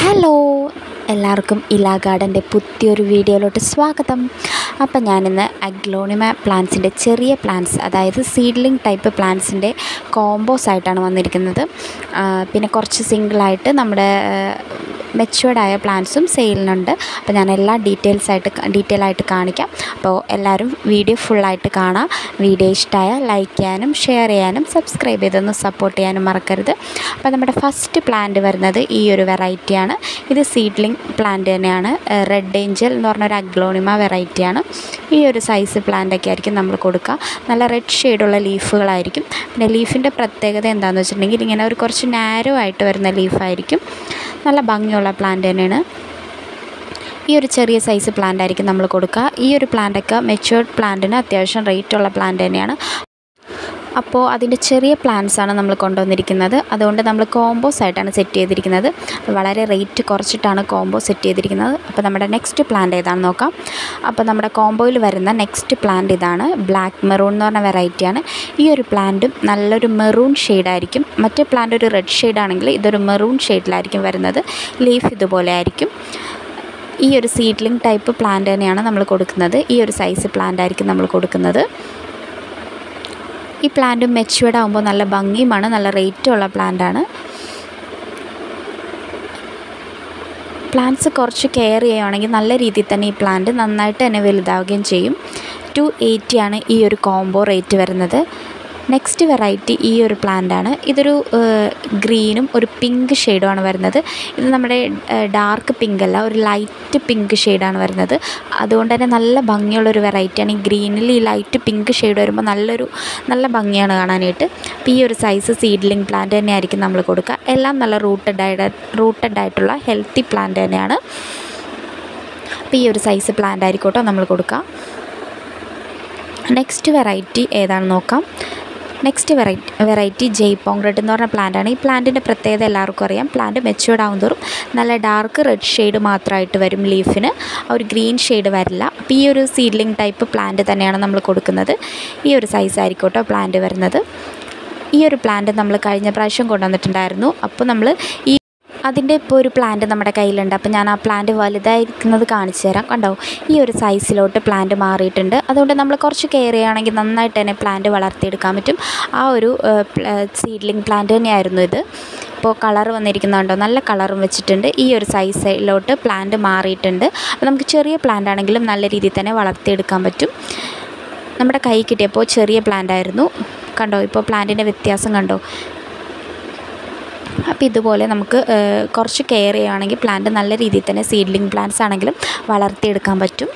hello എല്ലാവർക്കും ഇലാ ഗാർഡൻ്റെ പുതിയൊരു വീഡിയോയിലോട്ട് സ്വാഗതം അപ്പം ഞാനിന്ന് അഗ്ലോണിമ പ്ലാന്റ്സിൻ്റെ ചെറിയ പ്ലാന്റ്സ് അതായത് സീഡ്ലിംഗ് ടൈപ്പ് പ്ലാന്റ്സിൻ്റെ കോമ്പോസ് ആയിട്ടാണ് വന്നിരിക്കുന്നത് ആ, പിന്നെ കുറച്ച് സിംഗിളായിട്ട് നമ്മുടെ മെച്ചുവേർഡ് ആയ പ്ലാന്റ്സും സെയിലിനുണ്ട് അപ്പോൾ ഞാൻ എല്ലാ ഡീറ്റെയിൽസ് ആയിട്ട് ഡീറ്റെയിൽ ആയിട്ട് കാണിക്കാം അപ്പോൾ എല്ലാവരും വീഡിയോ ഫുള്ളായിട്ട് കാണാം വീഡിയോ ഇഷ്ടമായ ലൈക്ക് ചെയ്യാനും ഷെയർ ചെയ്യാനും സബ്സ്ക്രൈബ് ചെയ്തൊന്ന് സപ്പോർട്ട് ചെയ്യാനും മറക്കരുത് അപ്പോൾ നമ്മുടെ ഫസ്റ്റ് പ്ലാന്റ് വരുന്നത് ഈ ഒരു വെറൈറ്റിയാണ് ഇത് സീഡ്ലിംഗ് പ്ലാന്റ് തന്നെയാണ് റെഡ് ഏഞ്ചൽ എന്ന് പറഞ്ഞ ഒരു അഗ്ലോണിമ വെറൈറ്റിയാണ് ഈ ഒരു സൈസ് പ്ലാന്റൊക്കെ ആയിരിക്കും നമ്മൾ കൊടുക്കുക നല്ല റെഡ് ഷെയ്ഡുള്ള ലീഫുകളായിരിക്കും പിന്നെ ലീഫിൻ്റെ പ്രത്യേകത എന്താണെന്ന് വെച്ചിട്ടുണ്ടെങ്കിൽ ഇങ്ങനെ ഒരു കുറച്ച് നാരോ ആയിട്ട് വരുന്ന ലീഫായിരിക്കും നല്ല ഭംഗിയുള്ള പ്ലാന്റ് തന്നെയാണ് ഈ ഒരു ചെറിയ സൈസ് പ്ലാന്റ് ആയിരിക്കും നമ്മൾ കൊടുക്കുക ഈ ഒരു പ്ലാന്റൊക്കെ മെച്ചുവേർഡ് പ്ലാന്റിന് അത്യാവശ്യം റേറ്റുള്ള പ്ലാന്റ് തന്നെയാണ് അപ്പോൾ അതിൻ്റെ ചെറിയ പ്ലാന്റ്സ് ആണ് നമ്മൾ കൊണ്ടുവന്നിരിക്കുന്നത് അതുകൊണ്ട് നമ്മൾ കോമ്പോസ് ആയിട്ടാണ് സെറ്റ് ചെയ്തിരിക്കുന്നത് വളരെ റേറ്റ് കുറച്ചിട്ടാണ് കോംബോ സെറ്റ് ചെയ്തിരിക്കുന്നത് അപ്പോൾ നമ്മുടെ നെക്സ്റ്റ് പ്ലാന്റ് ഏതാണെന്ന് നോക്കാം അപ്പോൾ നമ്മുടെ കോംബോയിൽ വരുന്ന നെക്സ്റ്റ് പ്ലാന്റ് ഇതാണ് ബ്ലാക്ക് മെറൂൺ എന്ന് പറഞ്ഞ വെറൈറ്റിയാണ് ഈ ഒരു പ്ലാന്റും നല്ലൊരു മെറൂൺ ഷെയ്ഡായിരിക്കും മറ്റേ പ്ലാന്റ് ഒരു റെഡ് ഷെയ്ഡാണെങ്കിൽ ഇതൊരു മെറൂൺ ഷെയ്ഡിലായിരിക്കും വരുന്നത് ലീഫ് ഇതുപോലെ ആയിരിക്കും ഈ ഒരു സീഡ്ലിംഗ് ടൈപ്പ് പ്ലാന്റ് തന്നെയാണ് നമ്മൾ കൊടുക്കുന്നത് ഈ ഒരു സൈസ് പ്ലാന്റ് ആയിരിക്കും നമ്മൾ കൊടുക്കുന്നത് ഈ പ്ലാന്റ് മെച്ചുവേർഡ് ആകുമ്പോൾ നല്ല ഭംഗിയുമാണ് നല്ല റേറ്റും ഉള്ള പ്ലാന്റാണ് പ്ലാന്റ്സ് കുറച്ച് കെയർ ചെയ്യുകയാണെങ്കിൽ നല്ല രീതിയിൽ തന്നെ ഈ പ്ലാന്റ് നന്നായിട്ട് തന്നെ വലുതാവുകയും ചെയ്യും ടു ആണ് ഈ ഒരു കോംബോ റേറ്റ് വരുന്നത് നെക്സ്റ്റ് വെറൈറ്റി ഈ ഒരു പ്ലാന്റ് ആണ് ഇതൊരു ഗ്രീനും ഒരു പിങ്ക് ഷെയ്ഡുമാണ് വരുന്നത് ഇത് നമ്മുടെ ഡാർക്ക് പിങ്ക് അല്ല ഒരു ലൈറ്റ് പിങ്ക് ഷെയ്ഡാണ് വരുന്നത് അതുകൊണ്ട് തന്നെ നല്ല ഭംഗിയുള്ളൊരു വെറൈറ്റിയാണ് ഈ ഗ്രീനിൽ ഈ ലൈറ്റ് പിങ്ക് ഷെയ്ഡ് വരുമ്പോൾ നല്ലൊരു നല്ല ഭംഗിയാണ് കാണാനായിട്ട് അപ്പോൾ ഈ ഒരു സൈസ് സീഡ്ലിംഗ് പ്ലാന്റ് തന്നെയായിരിക്കും നമ്മൾ കൊടുക്കുക എല്ലാം നല്ല റൂട്ടഡ് ആയിട്ട് റൂട്ടഡ് ആയിട്ടുള്ള ഹെൽത്തി പ്ലാന്റ് തന്നെയാണ് അപ്പോൾ ഈ ഒരു സൈസ് പ്ലാന്റ് ആയിരിക്കും കേട്ടോ നമ്മൾ കൊടുക്കുക നെക്സ്റ്റ് വെറൈറ്റി ഏതാണെന്ന് നോക്കാം next variety variety Jaipong red എന്ന് പറഞ്ഞ പ്ലാന്റാണ് ഈ പ്ലാന്റിൻ്റെ പ്രത്യേകത എല്ലാവർക്കും അറിയാം പ്ലാന്റ് മെച്ചുവേർഡ് ആവും തോറും നല്ല ഡാർക്ക് റെഡ് ഷെയ്ഡ് മാത്രമായിട്ട് വരും ലീഫിന് ആ ഒരു ഗ്രീൻ ഷെയ്ഡ് വരില്ല അപ്പോൾ ഈ ഒരു സീഡ്ലിംഗ് ടൈപ്പ് പ്ലാന്റ് തന്നെയാണ് നമ്മൾ കൊടുക്കുന്നത് ഈ ഒരു സൈസ് ആയിരിക്കും കേട്ടോ പ്ലാന്റ് വരുന്നത് ഈ ഒരു പ്ലാന്റ് നമ്മൾ കഴിഞ്ഞ പ്രാവശ്യം കൊണ്ടുവന്നിട്ടുണ്ടായിരുന്നു അപ്പോൾ നമ്മൾ ഈ അതിൻ്റെ ഇപ്പോൾ ഒരു പ്ലാന്റ് നമ്മുടെ കയ്യിലുണ്ട് അപ്പോൾ ഞാൻ ആ പ്ലാന്റ് വലുതായിരിക്കുന്നത് കാണിച്ചു തരാം കണ്ടോ ഈ ഒരു സൈസിലോട്ട് പ്ലാന്റ് മാറിയിട്ടുണ്ട് അതുകൊണ്ട് നമ്മൾ കുറച്ച് കെയർ ചെയ്യുകയാണെങ്കിൽ നന്നായിട്ട് തന്നെ പ്ലാന്റ് വളർത്തിയെടുക്കാൻ പറ്റും ആ ഒരു സീഡ്ലിംഗ് പ്ലാന്റ് തന്നെയായിരുന്നു ഇത് ഇപ്പോൾ കളർ വന്നിരിക്കുന്നുണ്ടോ നല്ല കളറും വെച്ചിട്ടുണ്ട് ഈ ഒരു സൈസിലോട്ട് പ്ലാന്റ് മാറിയിട്ടുണ്ട് അപ്പോൾ നമുക്ക് ചെറിയ പ്ലാന്റ് ആണെങ്കിലും നല്ല രീതിയിൽ തന്നെ വളർത്തിയെടുക്കാൻ പറ്റും നമ്മുടെ കൈ കിട്ടിയപ്പോൾ ചെറിയ പ്ലാന്റ് ആയിരുന്നു കണ്ടോ ഇപ്പോൾ പ്ലാന്റിൻ്റെ വ്യത്യാസം കണ്ടോ അപ്പോൾ ഇതുപോലെ നമുക്ക് കുറച്ച് കെയർ ചെയ്യുകയാണെങ്കിൽ പ്ലാന്റ് നല്ല രീതിയിൽ തന്നെ സീഡ്ലിംഗ് പ്ലാന്റ്സ് ആണെങ്കിലും വളർത്തിയെടുക്കാൻ പറ്റും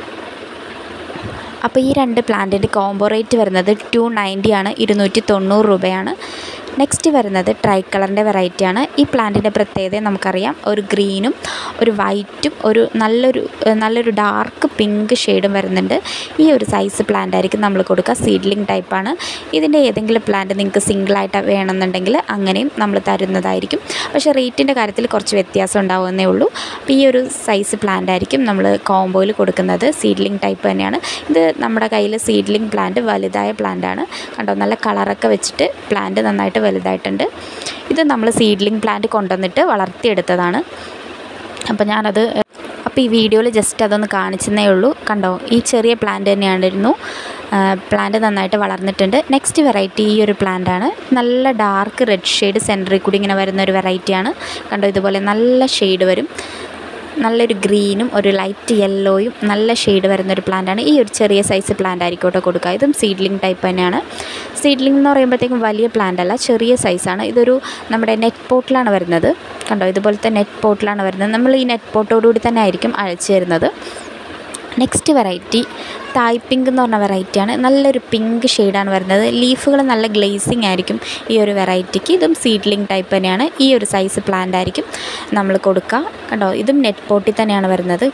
അപ്പോൾ ഈ രണ്ട് പ്ലാന്റിൻ്റെ കോംബോ റേറ്റ് വരുന്നത് ടു നയൻറ്റി ആണ് ഇരുന്നൂറ്റി തൊണ്ണൂറ് രൂപയാണ് നെക്സ്റ്റ് വരുന്നത് ട്രൈ കളറിൻ്റെ വെറൈറ്റിയാണ് ഈ പ്ലാന്റിൻ്റെ പ്രത്യേകത നമുക്കറിയാം ഒരു ഗ്രീനും ഒരു വൈറ്റും ഒരു നല്ലൊരു നല്ലൊരു ഡാർക്ക് പിങ്ക് ഷെയ്ഡും വരുന്നുണ്ട് ഈ ഒരു സൈസ് പ്ലാന്റ് ആയിരിക്കും നമ്മൾ കൊടുക്കുക സീഡ്ലിംഗ് ടൈപ്പാണ് ഇതിൻ്റെ ഏതെങ്കിലും പ്ലാന്റ് നിങ്ങൾക്ക് സിംഗിളായിട്ട് വേണമെന്നുണ്ടെങ്കിൽ അങ്ങനെയും നമ്മൾ തരുന്നതായിരിക്കും പക്ഷേ റേറ്റിൻ്റെ കാര്യത്തിൽ കുറച്ച് വ്യത്യാസം ഉണ്ടാവുന്നേ ഉള്ളൂ അപ്പോൾ ഈ ഒരു സൈസ് പ്ലാന്റ് ആയിരിക്കും നമ്മൾ കോംബോയിൽ കൊടുക്കുന്നത് സീഡ്ലിംഗ് ടൈപ്പ് തന്നെയാണ് ഇത് നമ്മുടെ കയ്യിൽ സീഡ്ലിംഗ് പ്ലാന്റ് വലുതായ പ്ലാന്റ് ആണ് കണ്ടോ നല്ല കളറൊക്കെ വെച്ചിട്ട് പ്ലാന്റ് നന്നായിട്ട് വലുതായിട്ടുണ്ട് ഇത് നമ്മൾ സീഡ്ലിംഗ് പ്ലാന്റ് കൊണ്ടുവന്നിട്ട് വളർത്തിയെടുത്തതാണ് അപ്പോൾ ഞാനത് അപ്പോൾ ഈ വീഡിയോയിൽ ജസ്റ്റ് അതൊന്ന് കാണിച്ചെന്നേ ഉള്ളൂ കണ്ടോ ഈ ചെറിയ പ്ലാന്റ് തന്നെയായിരുന്നു പ്ലാന്റ് നന്നായിട്ട് വളർന്നിട്ടുണ്ട് നെക്സ്റ്റ് വെറൈറ്റി ഈ ഒരു പ്ലാന്റാണ് നല്ല ഡാർക്ക് റെഡ് ഷെയ്ഡ് സെൻറ്ററിൽ കൂടി ഇങ്ങനെ വരുന്ന ഒരു വെറൈറ്റിയാണ് കണ്ടോ ഇതുപോലെ നല്ല ഷെയ്ഡ് വരും നല്ലൊരു ഗ്രീനും ഒരു ലൈറ്റ് യെല്ലോയും നല്ല ഷെയ്ഡ് വരുന്നൊരു പ്ലാന്റാണ് ഈ ഒരു ചെറിയ സൈസ് പ്ലാന്റ് ആയിരിക്കും കേട്ടോ കൊടുക്കുക ഇതും സീഡ്ലിംഗ് ടൈപ്പ് തന്നെയാണ് സീഡ്ലിംഗ് എന്ന് പറയുമ്പോഴത്തേക്കും വലിയ പ്ലാന്റ് അല്ല ചെറിയ സൈസാണ് ഇതൊരു നമ്മുടെ നെറ്റ് പോട്ടിലാണ് വരുന്നത് കണ്ടോ ഇതുപോലത്തെ നെറ്റ് പോട്ടിലാണ് വരുന്നത് നമ്മൾ ഈ നെറ്റ് പോട്ടോടുകൂടി തന്നെ ആയിരിക്കും അയച്ചു തരുന്നത് നെക്സ്റ്റ് വെറൈറ്റി തായ് പിങ്ക് എന്ന് പറഞ്ഞ വെറൈറ്റിയാണ് നല്ലൊരു പിങ്ക് ഷെയ്ഡാണ് വരുന്നത് ലീഫുകൾ നല്ല ഗ്ലേസിങ് ആയിരിക്കും ഈ ഒരു വെറൈറ്റിക്ക് ഇതും സീഡ്ലിംഗ് ടൈപ്പ് തന്നെയാണ് ഈ ഒരു സൈസ് പ്ലാന്റ് ആയിരിക്കും നമ്മൾ കൊടുക്കുക കണ്ടോ ഇതും നെറ്റ് പോട്ടിൽ തന്നെയാണ് വരുന്നത്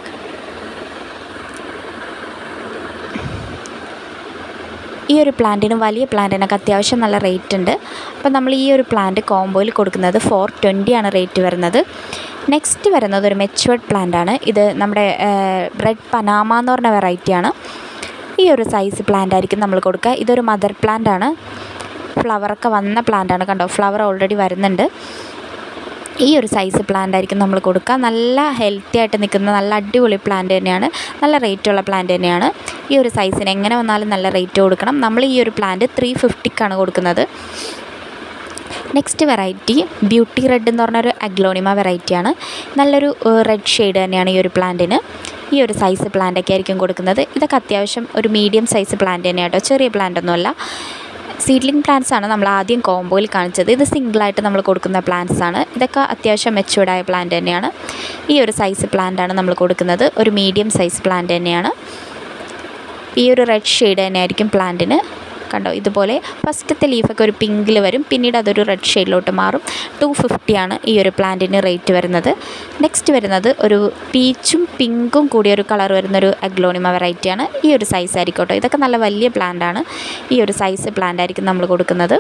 ഈ ഒരു പ്ലാന്റിന് വലിയ പ്ലാന്റിനൊക്കെ അത്യാവശ്യം നല്ല റേറ്റ് ഉണ്ട് അപ്പോൾ നമ്മൾ ഈ ഒരു പ്ലാന്റ് കോംബോയിൽ കൊടുക്കുന്നത് ഫോർ ആണ് റേറ്റ് വരുന്നത് നെക്സ്റ്റ് വരുന്നത് ഒരു മെച്ചുവേർഡ് പ്ലാന്റ് ആണ് ഇത് നമ്മുടെ റെഡ് പനാമ എന്ന് പറഞ്ഞ വെറൈറ്റിയാണ് ഈ ഒരു സൈസ് പ്ലാന്റ് ആയിരിക്കും നമ്മൾ കൊടുക്കുക ഇതൊരു മദർ പ്ലാന്റ് ആണ് ഫ്ലവറൊക്കെ വന്ന പ്ലാന്റ് ആണ് കണ്ടോ ഫ്ലവർ ഓൾറെഡി വരുന്നുണ്ട് ഈ ഒരു സൈസ് പ്ലാന്റ് ആയിരിക്കും നമ്മൾ കൊടുക്കുക നല്ല ഹെൽത്തി ആയിട്ട് നിൽക്കുന്ന നല്ല അടിപൊളി പ്ലാന്റ് തന്നെയാണ് നല്ല റേറ്റുള്ള പ്ലാന്റ് തന്നെയാണ് ഈ ഒരു സൈസിന് എങ്ങനെ വന്നാലും നല്ല റേറ്റ് കൊടുക്കണം നമ്മൾ ഈ ഒരു പ്ലാന്റ് ത്രീ ഫിഫ്റ്റിക്കാണ് കൊടുക്കുന്നത് നെക്സ്റ്റ് വെറൈറ്റി ബ്യൂട്ടി റെഡ് എന്ന് പറഞ്ഞൊരു അഗ്ലോണിമ വെറൈറ്റിയാണ് നല്ലൊരു റെഡ് ഷെയ്ഡ് തന്നെയാണ് ഈ ഒരു പ്ലാന്റിന് ഈ ഒരു സൈസ് പ്ലാന്റൊക്കെ ആയിരിക്കും കൊടുക്കുന്നത് ഇതൊക്കെ അത്യാവശ്യം ഒരു മീഡിയം സൈസ് പ്ലാന്റ് തന്നെയാണ് കേട്ടോ ചെറിയ പ്ലാന്റ് ഒന്നുമല്ല സീഡ്ലിംഗ് പ്ലാന്റ്സ് ആണ് നമ്മൾ ആദ്യം കോംബോയിൽ കാണിച്ചത് ഇത് സിംഗിളായിട്ട് നമ്മൾ കൊടുക്കുന്ന പ്ലാന്റ്സ് ആണ് ഇതൊക്കെ അത്യാവശ്യം മെച്ചുവേർഡായ പ്ലാന്റ് തന്നെയാണ് ഈ ഒരു സൈസ് പ്ലാന്റ് ആണ് നമ്മൾ കൊടുക്കുന്നത് ഒരു മീഡിയം സൈസ് പ്ലാന്റ് തന്നെയാണ് ഈ ഒരു റെഡ് ഷെയ്ഡ് തന്നെയായിരിക്കും പ്ലാന്റിന് കണ്ടോ ഇതുപോലെ ഫസ്റ്റത്തെ ലീഫൊക്കെ ഒരു പിങ്കിൽ വരും പിന്നീട് അതൊരു റെഡ് ഷെയ്ഡിലോട്ട് മാറും ടു ഫിഫ്റ്റിയാണ് ഈ ഒരു പ്ലാന്റിന് റേറ്റ് വരുന്നത് നെക്സ്റ്റ് വരുന്നത് ഒരു പീച്ചും പിങ്കും കൂടിയ ഒരു കളർ വരുന്നൊരു അഗ്ലോണിമ വെറൈറ്റിയാണ് ഈ ഒരു സൈസ് ആയിരിക്കും കേട്ടോ ഇതൊക്കെ നല്ല വലിയ പ്ലാന്റ് ആണ് ഈ ഒരു സൈസ് പ്ലാന്റ് ആയിരിക്കും നമ്മൾ കൊടുക്കുന്നത്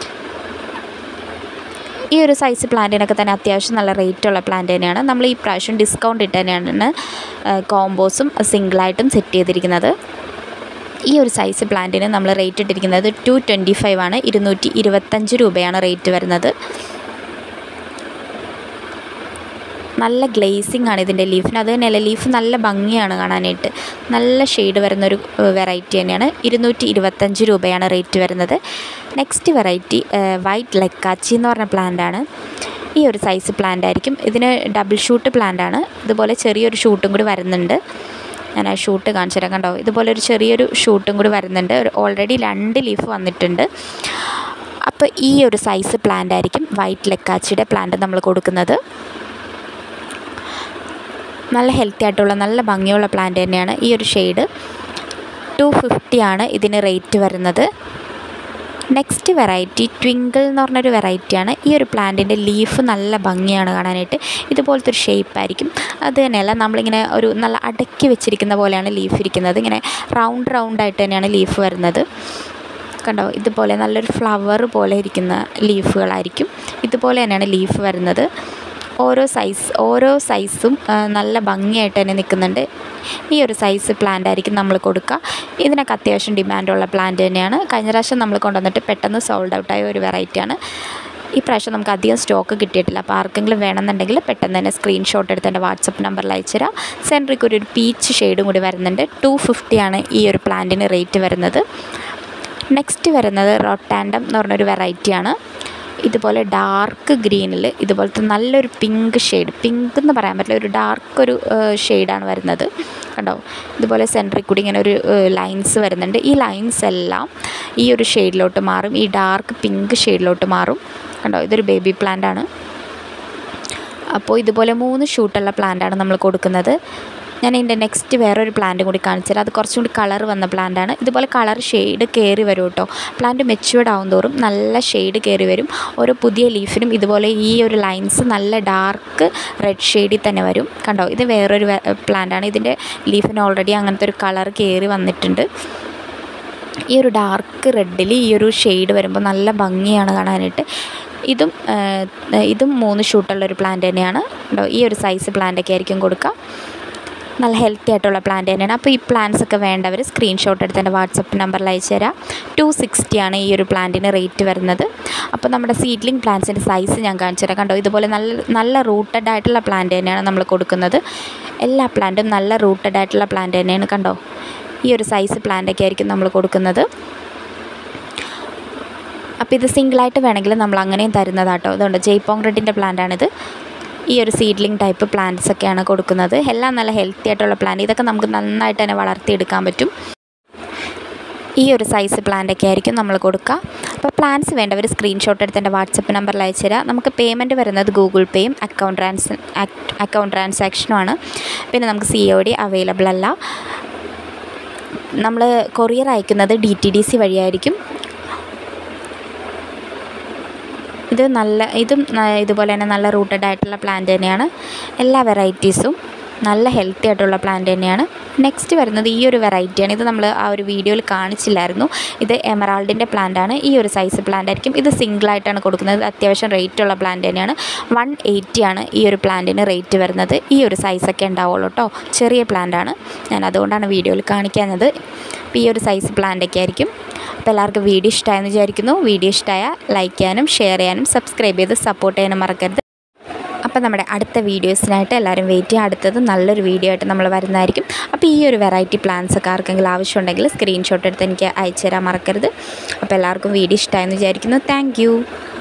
ഈ ഒരു സൈസ് പ്ലാന്റിനൊക്കെ തന്നെ അത്യാവശ്യം നല്ല റേറ്റുള്ള പ്ലാന്റ് തന്നെയാണ് നമ്മൾ ഈ പ്രാവശ്യം ഡിസ്കൗണ്ട് ഇട്ട് തന്നെയാണ് കോംബോസും സിംഗിളായിട്ടും സെറ്റ് ചെയ്തിരിക്കുന്നത് ഈ ഒരു സൈസ് പ്ലാന്റിന് നമ്മൾ റേറ്റ് ഇട്ടിരിക്കുന്നത് ടു ട്വൻറ്റി ഫൈവ് ആണ് ഇരുന്നൂറ്റി ഇരുപത്തഞ്ച് രൂപയാണ് റേറ്റ് വരുന്നത് നല്ല ഗ്ലേസിങ് ആണ് ഇതിൻ്റെ ലീഫിന് അത് തന്നെയല്ല ലീഫ് നല്ല ഭംഗിയാണ് കാണാനായിട്ട് നല്ല ഷെയ്ഡ് വരുന്നൊരു വെറൈറ്റി തന്നെയാണ് ഇരുന്നൂറ്റി ഇരുപത്തഞ്ച് രൂപയാണ് റേറ്റ് വരുന്നത് നെക്സ്റ്റ് വെറൈറ്റി വൈറ്റ് ലെക്കാച്ചി എന്ന് പറഞ്ഞ പ്ലാന്റാണ് ഈ ഒരു സൈസ് പ്ലാന്റ് ആയിരിക്കും ഇതിന് ഡബിൾ ഷൂട്ട് പ്ലാന്റ് ആണ് ഇതുപോലെ ചെറിയൊരു ഷൂട്ടും കൂടി വരുന്നുണ്ട് ഞാൻ ആ ഷൂട്ട് കാണിച്ചു തരാം കണ്ടോ ഇതുപോലെ ഒരു ചെറിയൊരു ഷൂട്ടും കൂടി വരുന്നുണ്ട് ഓൾറെഡി രണ്ട് ലീഫ് വന്നിട്ടുണ്ട് അപ്പോൾ ഈ ഒരു സൈസ് പ്ലാന്റ് ആയിരിക്കും വൈറ്റ് ലെക്കാച്ചിയുടെ പ്ലാന്റ് നമ്മൾ കൊടുക്കുന്നത് നല്ല ഹെൽത്തി ആയിട്ടുള്ള നല്ല ഭംഗിയുള്ള പ്ലാന്റ് തന്നെയാണ് ഈ ഒരു ഷെയ്ഡ് ടു ഫിഫ്റ്റിയാണ് ഇതിന് റേറ്റ് വരുന്നത് നെക്സ്റ്റ് വെറൈറ്റി ട്വിങ്കിൾ എന്ന് പറഞ്ഞൊരു വെറൈറ്റിയാണ് ഈ ഒരു പ്ലാന്റിൻ്റെ ലീഫ് നല്ല ഭംഗിയാണ് കാണാനായിട്ട് ഇതുപോലത്തെ ഒരു ഷേപ്പായിരിക്കും അത് തന്നെയല്ല നമ്മളിങ്ങനെ ഒരു നല്ല അടക്കി വെച്ചിരിക്കുന്ന പോലെയാണ് ലീഫ് ഇരിക്കുന്നത് ഇങ്ങനെ റൗണ്ട് റൗണ്ട് ആയിട്ട് തന്നെയാണ് ലീഫ് വരുന്നത് കണ്ടോ ഇതുപോലെ നല്ലൊരു ഫ്ലവർ പോലെ ഇരിക്കുന്ന ലീഫുകളായിരിക്കും ഇതുപോലെ തന്നെയാണ് ലീഫ് വരുന്നത് ഓരോ സൈസ് ഓരോ സൈസും നല്ല ഭംഗിയായിട്ട് തന്നെ നിൽക്കുന്നുണ്ട് ഈ ഒരു സൈസ് പ്ലാന്റ് ആയിരിക്കും നമ്മൾ കൊടുക്കുക ഇതിനൊക്കെ അത്യാവശ്യം ഡിമാൻഡുള്ള പ്ലാന്റ് തന്നെയാണ് കഴിഞ്ഞ പ്രാവശ്യം നമ്മൾ കൊണ്ടുവന്നിട്ട് പെട്ടെന്ന് സോൾഡ് ഔട്ടായ ഒരു വെറൈറ്റിയാണ് ഈ പ്രാവശ്യം നമുക്ക് അധികം സ്റ്റോക്ക് കിട്ടിയിട്ടില്ല അപ്പോൾ ആർക്കെങ്കിലും വേണമെന്നുണ്ടെങ്കിൽ പെട്ടെന്ന് തന്നെ സ്ക്രീൻഷോട്ട് എടുത്ത് എൻ്റെ വാട്സപ്പ് നമ്പറിൽ അയച്ചുതരാം സെൻട്രിക്ക് ഒരു പീച്ച് ഷെയ്ഡും കൂടി വരുന്നുണ്ട് ടു ഫിഫ്റ്റിയാണ് ഈ ഒരു പ്ലാന്റിന് റേറ്റ് വരുന്നത് നെക്സ്റ്റ് വരുന്നത് റൊട്ടാൻഡം എന്ന് പറഞ്ഞൊരു വെറൈറ്റിയാണ് ഇതുപോലെ ഡാർക്ക് ഗ്രീനിൽ ഇതുപോലത്തെ നല്ലൊരു പിങ്ക് ഷെയ്ഡ് പിങ്ക് എന്ന് പറയാൻ പറ്റില്ല ഒരു ഡാർക്ക് ഒരു ഷെയ്ഡാണ് വരുന്നത് കണ്ടോ ഇതുപോലെ സെൻറ്ററിൽ കൂടി ഇങ്ങനെ ഒരു ലൈൻസ് വരുന്നുണ്ട് ഈ ലൈൻസ് എല്ലാം ഈ ഒരു ഷെയ്ഡിലോട്ട് മാറും ഈ ഡാർക്ക് പിങ്ക് ഷെയ്ഡിലോട്ട് മാറും കണ്ടോ ഇതൊരു ബേബി പ്ലാന്റ് ആണ് അപ്പോൾ ഇതുപോലെ മൂന്ന് ഷൂട്ടുള്ള പ്ലാന്റാണ് നമ്മൾ കൊടുക്കുന്നത് ഞാൻ ഇതിൻ്റെ നെക്സ്റ്റ് വേറൊരു പ്ലാന്റ് കൂടി കാണിച്ചുതരാം അത് കുറച്ചും കൂടി കളർ വന്ന പ്ലാന്റാണ് ഇതുപോലെ കളർ ഷെയ്ഡ് കയറി വരും കേട്ടോ പ്ലാന്റ് മെച്ചുവേർഡ് ആവും തോറും നല്ല ഷെയ്ഡ് കയറി വരും ഓരോ പുതിയ ലീഫിനും ഇതുപോലെ ഈ ഒരു ലൈൻസ് നല്ല ഡാർക്ക് റെഡ് ഷെയ്ഡിൽ തന്നെ വരും കണ്ടോ ഇത് വേറൊരു പ്ലാന്റാണ് ഇതിൻ്റെ ലീഫിന് ഓൾറെഡി അങ്ങനത്തെ ഒരു കളർ കയറി വന്നിട്ടുണ്ട് ഈ ഒരു ഡാർക്ക് റെഡിൽ ഈ ഒരു ഷെയ്ഡ് വരുമ്പോൾ നല്ല ഭംഗിയാണ് കാണാനായിട്ട് ഇതും ഇതും മൂന്ന് ഷൂട്ടുള്ള ഒരു പ്ലാന്റ് തന്നെയാണ് ഈ ഒരു സൈസ് പ്ലാന്റൊക്കെ ആയിരിക്കും കൊടുക്കുക നല്ല ഹെൽത്തി ആയിട്ടുള്ള പ്ലാന്റ് തന്നെയാണ് അപ്പോൾ ഈ പ്ലാന്റ്സ് ഒക്കെ വേണ്ടവർ സ്ക്രീൻഷോട്ട് എടുത്ത് എൻ്റെ വാട്സപ്പ് നമ്പറിൽ അയച്ചു തരാം ടു സിക്സ്റ്റിയാണ് ഈ ഒരു പ്ലാന്റിന് റേറ്റ് വരുന്നത് അപ്പോൾ നമ്മുടെ സീഡ്ലിംഗ് പ്ലാന്റ്സിൻ്റെ സൈസ് ഞാൻ കാണിച്ചു തരാം കണ്ടോ ഇതുപോലെ നല്ല നല്ല റൂട്ടഡ് ആയിട്ടുള്ള പ്ലാന്റ് തന്നെയാണ് നമ്മൾ കൊടുക്കുന്നത് എല്ലാ പ്ലാന്റും നല്ല റൂട്ടഡ് ആയിട്ടുള്ള പ്ലാന്റ് തന്നെയാണ് കണ്ടോ ഈ ഒരു സൈസ് പ്ലാന്റൊക്കെ ആയിരിക്കും നമ്മൾ കൊടുക്കുന്നത് അപ്പോൾ ഇത് സിംഗിളായിട്ട് വേണമെങ്കിൽ നമ്മൾ അങ്ങനെയും തരുന്നതാട്ടോ അതുകൊണ്ട് ജയ്പോങ് റെഡിൻ്റെ പ്ലാന്റാണിത് ഈ ഒരു സീഡ്ലിംഗ് ടൈപ്പ് പ്ലാന്റ്സ് ഒക്കെയാണ് കൊടുക്കുന്നത് എല്ലാം നല്ല ഹെൽത്തി ആയിട്ടുള്ള പ്ലാന്റ് ഇതൊക്കെ നമുക്ക് നന്നായിട്ട് തന്നെ വളർത്തിയെടുക്കാൻ പറ്റും ഈ ഒരു സൈസ് പ്ലാന്റൊക്കെ ആയിരിക്കും നമ്മൾ കൊടുക്കുക അപ്പോൾ പ്ലാൻസ് വേണ്ടവർ സ്ക്രീൻഷോട്ട് എടുത്ത് എൻ്റെ വാട്സപ്പ് നമ്പറിൽ അയച്ചു തരാം നമുക്ക് പേയ്മെൻറ്റ് വരുന്നത് ഗൂഗിൾ പേയും അക്കൗണ്ട് ട്രാൻസ് അക്കൗണ്ട് ട്രാൻസാക്ഷനുമാണ് പിന്നെ നമുക്ക് സി ഒ ഡി അവൈലബിൾ അല്ല നമ്മൾ കൊറിയർ അയക്കുന്നത് ഡി ടി ഡി സി വഴിയായിരിക്കും ഇത് നല്ല ഇതും ഇതുപോലെ തന്നെ നല്ല റൂട്ടഡ് ആയിട്ടുള്ള പ്ലാന്റ് തന്നെയാണ് എല്ലാ വെറൈറ്റീസും നല്ല ഹെൽത്തി ആയിട്ടുള്ള പ്ലാന്റ് തന്നെയാണ് നെക്സ്റ്റ് വരുന്നത് ഈ ഒരു വെറൈറ്റിയാണ് ഇത് നമ്മൾ ആ ഒരു വീഡിയോയിൽ കാണിച്ചില്ലായിരുന്നു ഇത് എമറാൾഡിൻ്റെ പ്ലാന്റ് ആണ് ഈ ഒരു സൈസ് പ്ലാന്റ് ആയിരിക്കും ഇത് സിംഗിളായിട്ടാണ് കൊടുക്കുന്നത് അത്യാവശ്യം റേറ്റ് ഉള്ള പ്ലാന്റ് തന്നെയാണ് വൺ എയ്റ്റി ആണ് ഈ ഒരു പ്ലാന്റിന് റേറ്റ് വരുന്നത് ഈ ഒരു സൈസൊക്കെ ഉണ്ടാവുള്ളൂ കേട്ടോ ചെറിയ പ്ലാന്റ് ആണ് ഞാൻ അതുകൊണ്ടാണ് വീഡിയോയിൽ കാണിക്കാഞ്ഞത് അപ്പോൾ ഈ ഒരു സൈസ് പ്ലാന്റൊക്കെ ആയിരിക്കും അപ്പോൾ എല്ലാവർക്കും വീഡിയോ ഇഷ്ടമായെന്ന് വിചാരിക്കുന്നു വീഡിയോ ഇഷ്ടമായ ലൈക്ക് ചെയ്യാനും ഷെയർ ചെയ്യാനും സബ്സ്ക്രൈബ് ചെയ്ത് സപ്പോർട്ട് ചെയ്യാനും മറക്കരുത് അപ്പോൾ നമ്മുടെ അടുത്ത വീഡിയോസിനായിട്ട് എല്ലാവരും വെയിറ്റ് ചെയ്യുക അടുത്തത് നല്ലൊരു വീഡിയോ ആയിട്ട് നമ്മൾ വരുന്നതായിരിക്കും അപ്പോൾ ഈ ഒരു വെറൈറ്റി പ്ലാൻസ് ഒക്കെ ആർക്കെങ്കിലും ആവശ്യമുണ്ടെങ്കിൽ സ്ക്രീൻഷോട്ട് എടുത്ത് എനിക്ക് അയച്ചു തരാൻ മറക്കരുത് അപ്പോൾ എല്ലാവർക്കും വീഡിയോ ഇഷ്ടമായെന്ന് വിചാരിക്കുന്നു താങ്ക്